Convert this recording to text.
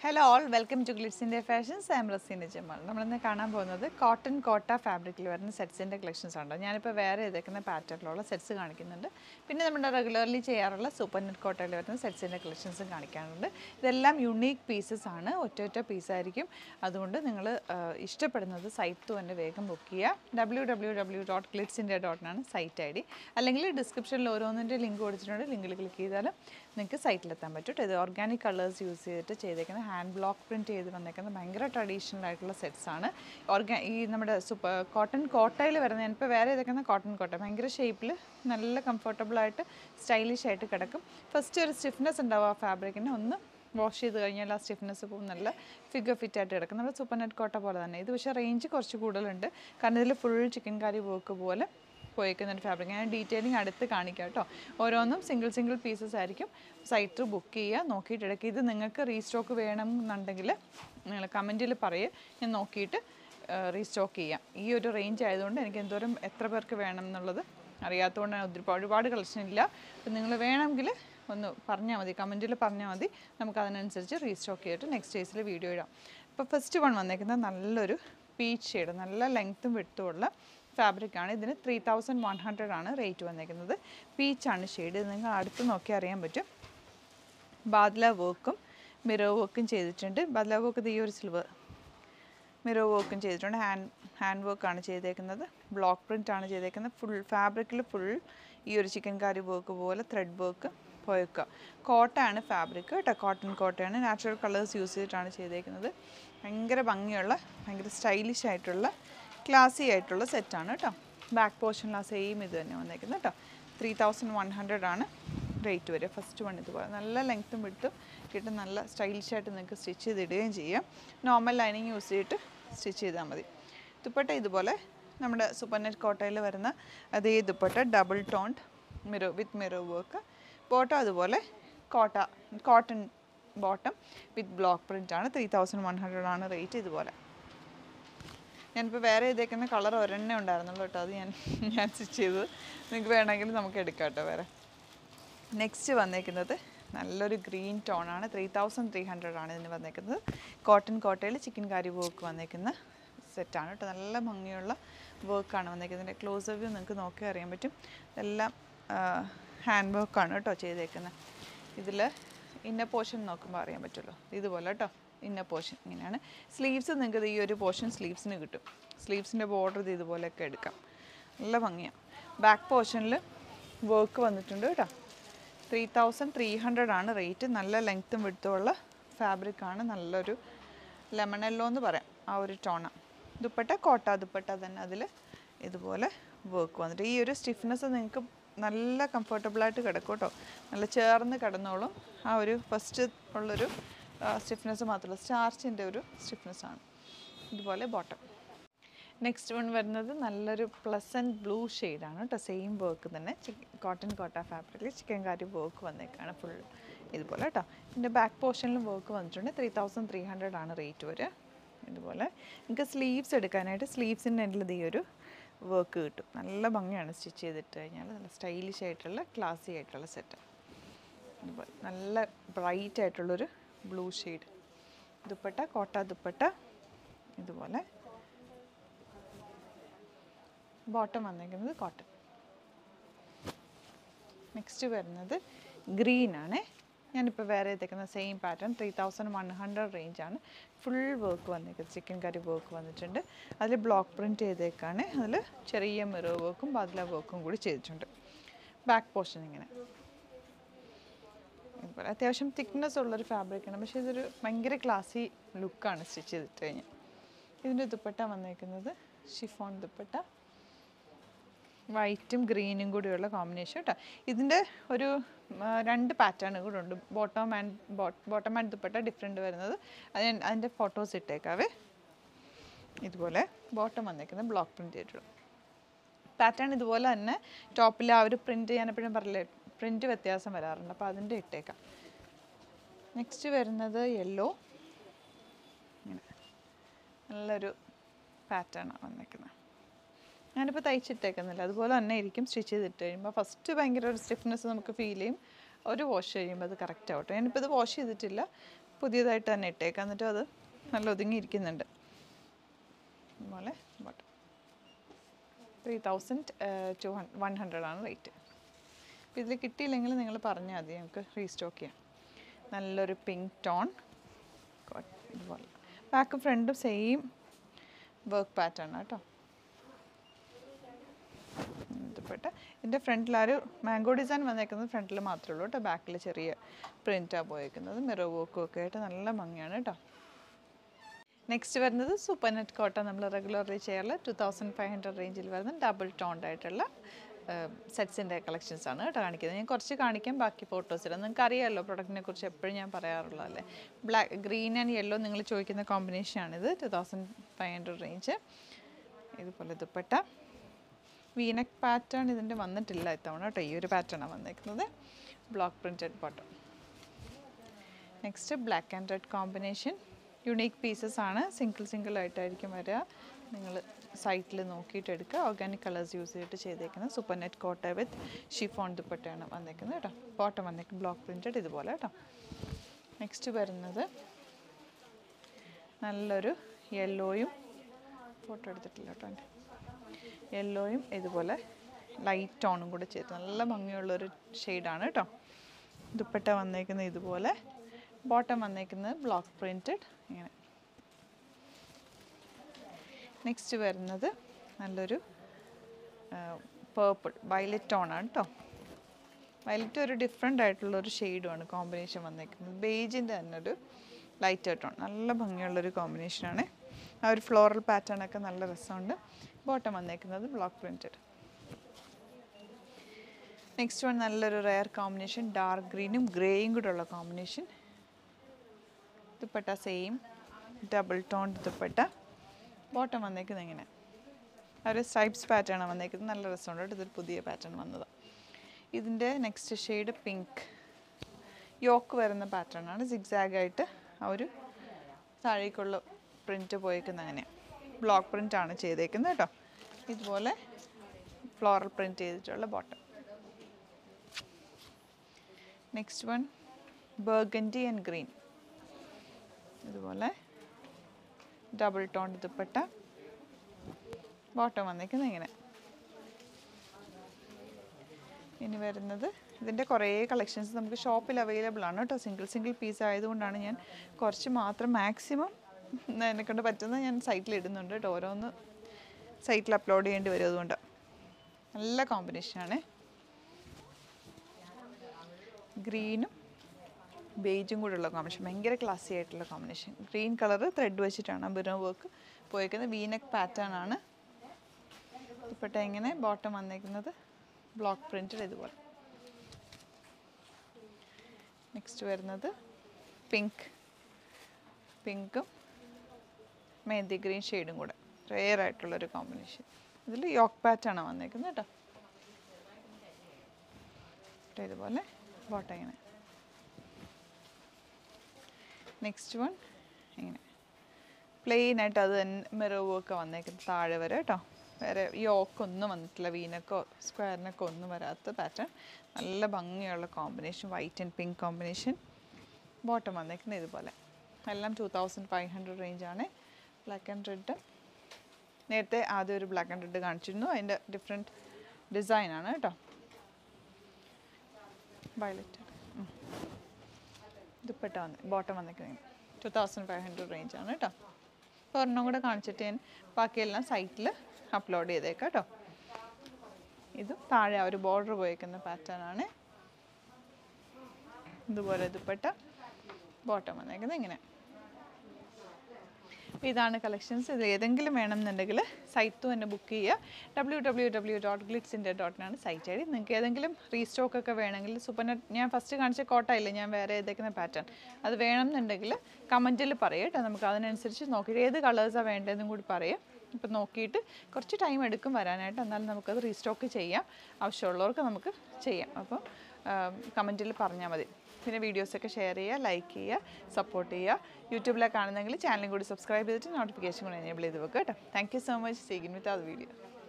Hello all welcome to ഗ്ലിറ്റ്സിൻ്റെ fashions I'm Raseena Jamal നമ്മളിന്ന് കാണാൻ പോകുന്നത് കോട്ടൺ കോട്ട ഫാബ്രിക്കിൽ വരുന്ന സെറ്റ്സിൻ്റെ കളക്ഷൻസ് ഉണ്ട് ഞാനിപ്പോൾ വേറെ ചെയ്തേക്കുന്ന പാറ്റേണിലുള്ള സെറ്റ്സ് കാണിക്കുന്നുണ്ട് പിന്നെ നമ്മുടെ റെഗുലർലി ചെയ്യാറുള്ള സൂപ്പർ നെറ്റ് കോട്ടയിൽ വരുന്ന സെറ്റ്സിൻ്റെ കളക്ഷൻസും കാണിക്കാനുണ്ട് ഇതെല്ലാം യുണീക്ക് പീസസ് ആണ് ഒറ്റ ഒറ്റ പീസായിരിക്കും അതുകൊണ്ട് നിങ്ങൾ ഇഷ്ടപ്പെടുന്നത് സൈറ്റ് തന്നെ വേഗം ബുക്ക് ചെയ്യുക W W W dot Glitz India ഡോട്ടിനാണ് സൈറ്റ് ഐ ഡി അല്ലെങ്കിൽ ഡിസ്ക്രിപ്ഷനിൽ ഓരോന്നിൻ്റെ ലിങ്ക് കൊടുത്തിട്ടുണ്ട് ലിങ്കിൽ ക്ലിക്ക് ചെയ്താൽ നിങ്ങൾക്ക് സൈറ്റിലെത്താൻ പറ്റും ട്ടോ. ഇത് ഓർഗാനിക് കളേഴ്സ് യൂസ് ചെയ്തിട്ട് ചെയ്തേക്കുന്ന ഹാൻഡ് ബ്ലോക്ക് പ്രിൻറ്റ് ചെയ്ത് വന്നേക്കുന്ന ഭയങ്കര ട്രഡീഷണൽ ആയിട്ടുള്ള സെറ്റ്സ് ആണ് ഓർഗാ ഈ നമ്മുടെ സൂപ്പർ കോട്ടൺ കോട്ടയിൽ വരുന്ന ഞാനിപ്പോൾ വേറെ ചെയ്തേക്കുന്ന കോട്ടൺ കോട്ട ഭയങ്കര ഷേപ്പിൽ നല്ല കംഫർട്ടബിൾ ആയിട്ട് സ്റ്റൈലിഷ് ആയിട്ട് കിടക്കും ഫസ്റ്റ് ഒരു സ്റ്റിഫ്നെസ് ഉണ്ടാവും ആ ഫാബ്രിക്കിന് ഒന്ന് വാഷ് ചെയ്ത് കഴിഞ്ഞാൽ ആ സ്റ്റിഫ്നെസ് പോകും നല്ല ഫിഗർ ഫിറ്റ് ആയിട്ട് കിടക്കും നമ്മുടെ സൂപ്പർ നെറ്റ് കോട്ട പോലെ തന്നെ ഇത് പക്ഷേ റേഞ്ച് കുറച്ച് കൂടുതലുണ്ട് കാരണം ഇതിൽ ഫുൾ ചിക്കൻ കറി വർക്ക് പോലെ പോയേക്കുന്ന ഒരു ഫാബ്രിക് ഞാൻ ഡീറ്റെയിലിംഗ് അടുത്ത് കാണിക്കാം കേട്ടോ ഓരോന്നും സിംഗിൾ സിംഗിൾ പീസസ് ആയിരിക്കും സൈറ്റ് ബുക്ക് ചെയ്യുക നോക്കിയിട്ട് എടുക്കുക ഇത് നിങ്ങൾക്ക് റീസ്റ്റോക്ക് വേണം എന്നുണ്ടെങ്കിൽ നിങ്ങൾ കമൻറ്റിൽ പറയുക ഞാൻ നോക്കിയിട്ട് റീസ്റ്റോക്ക് ചെയ്യാം ഈ ഒരു റേഞ്ച് ആയതുകൊണ്ട് എനിക്ക് എന്തോരം എത്ര പേർക്ക് വേണം എന്നുള്ളത് അറിയാത്തതുകൊണ്ട് ഞാൻ ഒരുപാട് ഒരുപാട് കളക്ഷൻ ഇല്ല അപ്പം നിങ്ങൾ വേണമെങ്കിൽ ഒന്ന് പറഞ്ഞാൽ മതി കമൻറ്റിൽ പറഞ്ഞാൽ മതി നമുക്ക് അതിനനുസരിച്ച് റീസ്റ്റോക്ക് ചെയ്തിട്ട് നെക്സ്റ്റ് ഡേയ്സിൽ വീഡിയോ ഇടാം അപ്പോൾ ഫസ്റ്റ് വൺ വന്നേക്കുന്നത് നല്ലൊരു പീച്ച് ഷെയ്ഡ് നല്ല ലെങ്ത്തും വിട്ടുമുള്ള ഫാബ്രിക്കാണ് ഇതിന് ത്രീ തൗസൻഡ് വൺ ഹൺഡ്രഡ് ആണ് റേറ്റ് വന്നേക്കുന്നത് പീച്ചാണ് ഷെയ്ഡ് നിങ്ങൾ അടുത്ത് നോക്കി അറിയാൻ പറ്റും ബാദ്ല വർക്കും മിറോ വർക്കും ചെയ്തിട്ടുണ്ട് ബാദ്ല വർക്ക് ഈ ഒരു സിൽവർ മിറോ വർക്കും ചെയ്തിട്ടുണ്ട് ഹാൻഡ് ഹാൻഡ് വർക്കാണ് ചെയ്തേക്കുന്നത് ബ്ലോക്ക് പ്രിൻ്റ് ആണ് ചെയ്തേക്കുന്നത് ഫുൾ ഫാബ്രിക്കിൽ ഫുൾ ഈ ഒരു ചിക്കൻ കറി വർക്ക് പോലെ ത്രെഡ് വർക്ക് പോയേക്കുക കോട്ടയാണ് ഫാബ്രിക് കേട്ടോ കോട്ടൺ കോട്ടയാണ് നാച്ചുറൽ കളേഴ്സ് യൂസ് ചെയ്തിട്ടാണ് ചെയ്തേക്കുന്നത് ഭയങ്കര ഭംഗിയുള്ള ഭയങ്കര സ്റ്റൈലിഷ് ആയിട്ടുള്ള ക്ലാസി ആയിട്ടുള്ള സെറ്റാണ് കേട്ടോ ബാക്ക് പോർഷനിൽ ആ സെയിം ഇത് തന്നെ വന്നേക്കുന്നത് കേട്ടോ ത്രീ തൗസൻഡ് വൺ ഹൺഡ്രഡ് ആണ് റേറ്റ് വരിക ഫസ്റ്റ് വൺ ഇതുപോലെ നല്ല ലെങ്ത്തും വിട്ടും കിട്ടും നല്ല സ്റ്റൈലിഷ് ആയിട്ട് നിങ്ങൾക്ക് സ്റ്റിച്ച് ചെയ്തിടുകയും ചെയ്യാം നോർമൽ ലൈനിങ് യൂസ് ചെയ്തിട്ട് സ്റ്റിച്ച് ചെയ്താൽ മതി ദുപ്പട്ട ഇതുപോലെ നമ്മുടെ സൂപ്പർ നെറ്റ് കോട്ടയിൽ വരുന്ന അതേ dupatta double toned mirror with mirror work bottom അതുപോലെ Kota cotton bottom with block print ആണ് ത്രീ തൗസൻഡ് വൺ ഹൺഡ്രഡ് ആണ് റേറ്റ് ഇതുപോലെ ഞാനിപ്പോൾ വേറെ ചെയ്തേക്കുന്ന കളർ ഒരെണ്ണേ ഉണ്ടായിരുന്നുള്ളൂ കേട്ടോ അത് ഞാൻ ഞാൻ സ്റ്റിച്ച് ചെയ്തത് നിങ്ങൾക്ക് വേണമെങ്കിൽ നമുക്ക് എടുക്കാം കേട്ടോ വേറെ നെക്സ്റ്റ് വന്നേക്കുന്നത് നല്ലൊരു ഗ്രീൻ ടോണാണ് ത്രീ തൗസൻഡ് ത്രീ ഹൺഡ്രഡ് ആണ് ഇതിന് വന്നേക്കുന്നത് കോട്ടൺ കോട്ടയിൽ ചിക്കൻ കാരി വർക്ക് വന്നേക്കുന്ന സെറ്റാണ് കേട്ടോ നല്ല ഭംഗിയുള്ള വർക്കാണ് വന്നേക്കുന്നത് ക്ലോസ് വ്യൂ നിങ്ങൾക്ക് നോക്കി അറിയാൻ പറ്റും ഇതെല്ലാം ഹാൻഡ് വർക്കാണ് കേട്ടോ ചെയ്തേക്കുന്നത് ഇതിൽ ഇന്ന പോർഷൻ നോക്കുമ്പോൾ അറിയാൻ പറ്റുമല്ലോ ഇതുപോലെ കേട്ടോ ഇന്ന പോർഷൻ ഇങ്ങനെയാണ് സ്ലീവ്സ് നിങ്ങൾക്ക് ഈ ഒരു പോർഷൻ സ്ലീവ്സിന് കിട്ടും സ്ലീവ്സിൻ്റെ ബോർഡർ ഇത് ഇതുപോലെയൊക്കെ എടുക്കാം നല്ല ഭംഗിയാണ് ബാക്ക് പോർഷനിൽ വർക്ക് വന്നിട്ടുണ്ട് കേട്ടോ ത്രീ തൗസൻഡ് ത്രീ ഹൺഡ്രഡ് ആണ് റേറ്റ് നല്ല ലെങ്ത്തും വിടുത്തുമുള്ള ഫാബ്രിക്കാണ് നല്ലൊരു ലെമൺ യെല്ലോ എന്ന് പറയാം ആ ഒരു ടോണ ദുപ്പട്ട കോട്ട ദുപ്പട്ട തന്നെ അതിൽ ഇതുപോലെ വർക്ക് വന്നിട്ട് ഈ ഒരു സ്റ്റിഫ്നെസ് നിങ്ങൾക്ക് നല്ല കംഫർട്ടബിളായിട്ട് കിടക്കും കേട്ടോ നല്ല ചേർന്ന് കിടന്നോളും ആ ഒരു ഫസ്റ്റ് ഉള്ളൊരു സ്റ്റിഫ്നെസ് മാത്രമല്ല സ്റ്റാർച്ചിൻ്റെ ഒരു സ്റ്റിഫ്നെസ് ആണ് ഇതുപോലെ ബോട്ടം നെക്സ്റ്റ് വൺ വരുന്നത് നല്ലൊരു പ്ലസൻറ്റ് ബ്ലൂ ഷെയ്ഡാണ് കേട്ടോ സെയിം വർക്ക് തന്നെ കോട്ടൺ കോട്ട ഫാബ്രിക്കിൽ ചിക്കൻ കാരി വർക്ക് വന്നേക്കാണ് ഫുൾ ഇതുപോലെ കേട്ടോ ഇതിൻ്റെ ബാക്ക് പോർഷനിലും വർക്ക് വന്നിട്ടുണ്ട് ത്രീ തൗസൻഡ് ത്രീ ഹൺഡ്രഡ് ആണ് റേറ്റ് വരിക ഇതുപോലെ നിങ്ങൾക്ക് സ്ലീവ്സ് എടുക്കാനായിട്ട് സ്ലീവ്സിൻ്റെ എൻഡിൽ ഈ ഒരു വർക്ക് കിട്ടും നല്ല ഭംഗിയാണ് സ്റ്റിച്ച് ചെയ്തിട്ട് കഴിഞ്ഞാൽ നല്ല സ്റ്റൈലിഷ് ആയിട്ടുള്ള ക്ലാസി ആയിട്ടുള്ള സെറ്റ് ഇതുപോലെ നല്ല ബ്രൈറ്റ് ആയിട്ടുള്ളൊരു ബ്ലൂ ഷെയ്ഡ് ദുപ്പട്ട കോട്ട ദുപ്പട്ട ഇതുപോലെ ബോട്ടം വന്നിരിക്കുന്നത് കോട്ടൺ നെക്സ്റ്റ് വരുന്നത് ഗ്രീൻ ആണ് ഞാനിപ്പോൾ വേറെ ചെയ്തേക്കുന്ന same pattern three thousand one hundred റേഞ്ചാണ് ഫുൾ വർക്ക് വന്നിരിക്കുന്നത് ചിക്കൻ കറി വർക്ക് വന്നിട്ടുണ്ട് അതിൽ ബ്ലോക്ക് പ്രിൻറ്റ് ചെയ്തേക്കാണ് അതിൽ ചെറിയ മിറോ വർക്കും ബദല വർക്കും കൂടി ചെയ്തിട്ടുണ്ട് ബാക്ക് പോർഷൻ ഇങ്ങനെ ഇതുപോലെ അത്യാവശ്യം തിക്നെസ് ഉള്ളൊരു ഫാബ്രിക്കാണ് പക്ഷേ ഇതൊരു ഭയങ്കര ക്ലാസി ലുക്കാണ് സ്റ്റിച്ച് ചെയ്തിട്ട് കഴിഞ്ഞാൽ ഇതിൻ്റെ ദുപ്പട്ട വന്നേക്കുന്നത് ഷിഫോൺ ദുപ്പട്ട വൈറ്റും ഗ്രീനും കൂടിയുള്ള കോമ്പിനേഷൻ കേട്ടോ ഇതിൻ്റെ ഒരു ആ, രണ്ട് പാറ്റേൺ കൂടെ ഉണ്ട് bottom and bottom and dupatta different വരുന്നത് അത് ഞാൻ അതിൻ്റെ ഫോട്ടോസ് ഇട്ടേക്കാവേ ഇതുപോലെ ബോട്ടം വന്നേക്കുന്നത് ബ്ലോക്ക് പ്രിൻറ്റ് ചെയ്തിട്ടുള്ളൂ പാറ്റേൺ ഇതുപോലെ തന്നെ ടോപ്പിൽ ആ ഒരു പ്രിൻറ്റ് ഞാൻ എപ്പോഴും പറയില്ലേ പ്രിൻറ്റ് വ്യത്യാസം വരാറുണ്ട് അപ്പോൾ അതിൻ്റെ ഇട്ടേക്കാം നെക്സ്റ്റ് വരുന്നത് യെല്ലോ ഇങ്ങനെ നല്ലൊരു പാറ്റേണാണ് വന്നേക്കുന്നത് ഞാനിപ്പോൾ തയ്ച്ചിട്ടേക്കുന്നില്ല അതുപോലെ തന്നെ ഇരിക്കും സ്റ്റിച്ച് ചെയ്തിട്ട് കഴിയുമ്പോൾ ഫസ്റ്റ് ഭയങ്കര ഒരു സ്റ്റിഫ്നെസ് നമുക്ക് ഫീൽ ചെയ്യും ഒരു വാഷ് കഴിയുമ്പോൾ അത് കറക്റ്റ് ആവട്ടെ ഞാനിപ്പോൾ ഇത് വാഷ് ചെയ്തിട്ടില്ല പുതിയതായിട്ട് തന്നെ ഇട്ടേക്കാം എന്നിട്ട് അത് നല്ല ഒതുങ്ങിയിരിക്കുന്നുണ്ട് അതുപോലെ bottom three thousand two one hundred ആണ് റേറ്റ് അപ്പോൾ ഇതിൽ കിട്ടിയില്ലെങ്കിൽ നിങ്ങൾ പറഞ്ഞാൽ മതി നമുക്ക് റീസ്റ്റോക്ക് ചെയ്യാം നല്ലൊരു പിങ്ക് ടോൺ ഇതുപോലെ ബാക്കും ഫ്രണ്ടും സെയിം വർക്ക് പാറ്റേൺ കേട്ടോ ഇതുപെട്ട് ഇതിൻ്റെ ഫ്രണ്ടിൽ ആ ഒരു മാംഗോ ഡിസൈൻ വന്നേക്കുന്നത് ഫ്രണ്ടിൽ മാത്രമേ ഉള്ളൂ കേട്ടോ ബാക്കിൽ ചെറിയ പ്രിൻറ്റാണ് പോയേക്കുന്നത് മിറർ വർക്കും ഒക്കെ ആയിട്ട് നല്ല ഭംഗിയാണ് കേട്ടോ നെക്സ്റ്റ് വരുന്നത് സൂപ്പർ നെറ്റ് കോട്ട നമ്മൾ റെഗുലർലി ചെയ്യാറുള്ള ടു തൗസൻഡ് ഫൈവ് ഹൺഡ്രഡ് റേഞ്ചിൽ വരുന്ന ഡബിൾ ടോൺഡ് ആയിട്ടുള്ള സെറ്റ്സിൻ്റെ കളക്ഷൻസ് ആണ് കേട്ടോ കാണിക്കുന്നത് ഞാൻ കുറച്ച് കാണിക്കാം ബാക്കി ഫോട്ടോസ് ഇടാം നിങ്ങൾക്ക് അറിയാമല്ലോ പ്രൊഡക്റ്റിനെ കുറിച്ച് എപ്പോഴും ഞാൻ പറയാറുള്ളതല്ലേ ബ്ലാക്ക് ഗ്രീൻ ആൻഡ് യെല്ലോ നിങ്ങൾ ചോദിക്കുന്ന കോമ്പിനേഷനാണിത് two thousand five hundred range ഇതുപോലെ ദുപ്പട്ട വീനക് പാറ്റേൺ ഇതിൻ്റെ വന്നിട്ടില്ല ഇത്തവണ കേട്ടോ ഈ ഒരു പാറ്റേണാണ് വന്നേക്കുന്നത് block printed bottom next black and red combination unique pieces ആണ് സിംഗിൾ സിംഗിൾ ആയിട്ടായിരിക്കും വരിക നിങ്ങൾ സൈറ്റിൽ നോക്കിയിട്ട് എടുക്കുക ഓർഗാനിക് കളേഴ്സ് യൂസ് ചെയ്തിട്ട് ചെയ്തേക്കുന്നത് സൂപ്പർ നെറ്റ് കോട്ട വിത്ത് ഷിഫോൺ ദുപ്പട്ടയാണ് വന്നേക്കുന്നത് കേട്ടോ ബോട്ടം വന്നേക്കും ബ്ലോക്ക് പ്രിൻറ്റഡ് ഇതുപോലെ കേട്ടോ നെക്സ്റ്റ് വരുന്നത് നല്ലൊരു യെല്ലോയും ഫോട്ടോ എടുത്തിട്ടില്ല കേട്ടോ എൻ്റെ യെല്ലോയും ഇതുപോലെ ലൈറ്റ് ടോണും കൂടെ ചെയ്ത് നല്ല ഭംഗിയുള്ളൊരു ഷെയ്ഡാണ് കേട്ടോ ദുപ്പട്ട വന്നേക്കുന്നത് ഇതുപോലെ ബോട്ടം വന്നേക്കുന്നത് ബ്ലോക്ക് പ്രിൻറ്റഡ് ഇങ്ങനെ നെക്സ്റ്റ് വരുന്നത് നല്ലൊരു പേർപ്പിൾ വയലറ്റ് ടോണാണ് കേട്ടോ വയലറ്റ് ഒരു ഡിഫറെൻ്റ് ആയിട്ടുള്ള ഒരു ഷെയ്ഡുമാണ് കോമ്പിനേഷൻ വന്നേക്കുന്നത് ബേജിൻ്റെ തന്നെ ഒരു ലൈറ്റ് ടോൺ നല്ല ഭംഗിയുള്ളൊരു കോമ്പിനേഷനാണ് ആ ഒരു ഫ്ലോറൽ പാറ്റേൺ ഒക്കെ നല്ല രസമുണ്ട് ബോട്ടം വന്നേക്കുന്നത് ബ്ലോക്ക് പ്രിൻറ്റഡ് നെക്സ്റ്റ് വൺ നല്ലൊരു റെയർ കോമ്പിനേഷൻ ഡാർക്ക് ഗ്രീനും ഗ്രേയും കൂടെ ഉള്ള combination dupatta same double tone dupatta bottom വന്നേക്കുന്നത് ഇങ്ങനെ ആ ഒരു സ്ട്രൈപ്സ് പാറ്റേൺ ആണ് വന്നേക്കുന്നത് നല്ല രസമുണ്ട് കേട്ടോ ഇതൊരു പുതിയ പാറ്റേൺ വന്നതാണ് ഇതിൻ്റെ നെക്സ്റ്റ് ഷെയ്ഡ് പിങ്ക് യോക്ക് വരുന്ന പാറ്റേൺ ആണ് സിഗ്സാഗ് ആയിട്ട് ആ ഒരു താഴേക്കുള്ള പ്രിൻറ്റ് പോയേക്കുന്നത് അങ്ങനെ ബ്ലോക്ക് പ്രിൻ്റ് ആണ് ചെയ്തേക്കുന്നത് കേട്ടോ ഇതുപോലെ ഫ്ലോറൽ പ്രിൻറ്റ് ചെയ്തിട്ടുള്ള bottom next one burgundy and green ഇതുപോലെ ഡബിൾ ടോൺ ദുപ്പട്ട ബോട്ടം വന്നേക്കുന്നത് ഇങ്ങനെ ഇനി വരുന്നത് ഇതിൻ്റെ കുറേ കളക്ഷൻസ് നമുക്ക് ഷോപ്പിൽ അവൈലബിൾ ആണ് കേട്ടോ സിംഗിൾ സിംഗിൾ പീസ് ആയതുകൊണ്ടാണ് ഞാൻ കുറച്ച് മാത്രം മാക്സിമം എന്നെ കൊണ്ട് പറ്റുന്നത് ഞാൻ സൈറ്റിൽ ഇടുന്നുണ്ട് കേട്ടോ ഓരോന്ന് സൈറ്റിൽ അപ്ലോഡ് ചെയ്യേണ്ടി വരും അതുകൊണ്ട് നല്ല കോമ്പിനേഷനാണ് ഗ്രീനും ബേജും കൂടെ ഉള്ള കോമ്പിനേഷൻ ഭയങ്കര ക്ലാസി ആയിട്ടുള്ള കോമ്പിനേഷൻ ഗ്രീൻ കളർ ത്രെഡ് വെച്ചിട്ടാണ് ബിറോ വർക്ക് പോയേക്കുന്നത് വീനക്ക് പാറ്റേൺ ആണ് ദുപ്പട്ട ഇങ്ങനെ ബോട്ടം വന്നേക്കുന്നത് ബ്ലോക്ക് പ്രിൻറ്റഡ് ഇതുപോലെ നെക്സ്റ്റ് വരുന്നത് പിങ്ക് പിങ്കും മെഹന്തി ഗ്രീൻ ഷെയ്ഡും കൂടെ റെയർ ആയിട്ടുള്ളൊരു കോമ്പിനേഷൻ ഇതിൽ യോക്ക് പാറ്റാണ് വന്നേക്കുന്നത് കേട്ടോ കേട്ടോ ഇതുപോലെ ബോട്ടം ഇങ്ങനെ നെക്സ്റ്റ് വൺ ഇങ്ങനെ പ്ലെയിൻ ആയിട്ട് അത് തന്നെ മിറർ വർക്ക് വന്നേക്കുന്നത് താഴെ വരെ കേട്ടോ വേറെ യോക്കൊന്നും വന്നിട്ടില്ല വീനക്കോ സ്ക്വയറിനൊക്കെ ഒന്നും വരാത്ത പാറ്റേൺ നല്ല ഭംഗിയുള്ള combination white and pink combination bottom വന്നേക്കുന്നത് ഇതുപോലെ എല്ലാം ടു തൗസൻഡ് ഫൈവ് ഹൺഡ്രഡ് റേഞ്ചാണ് ബ്ലാക്ക് ആൻഡ് റെഡ് നേരത്തെ ആദ്യം ഒരു ബ്ലാക്ക് ആൻഡ് റെഡ് കാണിച്ചിരുന്നു അതിൻ്റെ ഡിഫറെൻറ്റ് ഡിസൈനാണ് കേട്ടോ വയലറ്റ് ദുപ്പട്ട വന്ന് ബോട്ടം വന്നിരിക്കുന്നത് ടു തൗസൻഡ് ഫൈവ് ഹൺഡ്രഡ് റേഞ്ചാണ് കേട്ടോ അപ്പോൾ ഒരെണ്ണം കൂടെ കാണിച്ചിട്ട് ഞാൻ ബാക്കിയെല്ലാം സൈറ്റിൽ അപ്ലോഡ് ചെയ്തേക്കാം കേട്ടോ ഇത് താഴെ ആ ഒരു ബോർഡർ പോയേക്കുന്ന പാറ്റേൺ ആണ് ഇതുപോലെ ദുപ്പട്ട ബോട്ടം വന്നേക്കുന്നത് ഇങ്ങനെ അപ്പോൾ ഇതാണ് കളക്ഷൻസ് ഇത് ഏതെങ്കിലും വേണമെന്നുണ്ടെങ്കിൽ സൈറ്റ് തന്നെ ബുക്ക് ചെയ്യുക W W W dot Glitz India ഡോട്ടിനാണ് സൈറ്റ് ഐ ഡി നിങ്ങൾക്ക് ഏതെങ്കിലും റീസ്റ്റോക്ക് ഒക്കെ വേണമെങ്കിൽ സൂപ്പർ നെറ്റ് ഞാൻ ഫസ്റ്റ് കാണിച്ച കോട്ട ഇല്ലേ ഞാൻ വേറെ ഏതേക്കുന്ന പാറ്റേൺ അത് വേണമെന്നുണ്ടെങ്കിൽ കമൻറ്റിൽ പറയുക കേട്ടോ നമുക്ക് അതിനനുസരിച്ച് നോക്കിയിട്ട് ഏത് കളേഴ്സാണ് വേണ്ടതെന്നും കൂടി പറയാം ഇപ്പം നോക്കിയിട്ട് കുറച്ച് ടൈം എടുക്കും വരാനായിട്ട് എന്നാലും നമുക്കത് റീസ്റ്റോക്ക് ചെയ്യാം ആവശ്യമുള്ളവർക്ക് നമുക്ക് ചെയ്യാം അപ്പോൾ കമൻറ്റിൽ പറഞ്ഞാൽ മതി പിന്നെ വീഡിയോസൊക്കെ ഷെയർ ചെയ്യുക ലൈക്ക് ചെയ്യുക സപ്പോർട്ട് ചെയ്യുക യൂട്യൂബിലെ കാണുന്നെങ്കിൽ ചാനലും കൂടി സബ്സ്ക്രൈബ് ചെയ്തിട്ട് നോട്ടിഫിക്കേഷൻ കൂടി എനേബിൾ ചെയ്ത് വെക്കുക കേട്ടോ thank you so much see again with അത് വീഡിയോ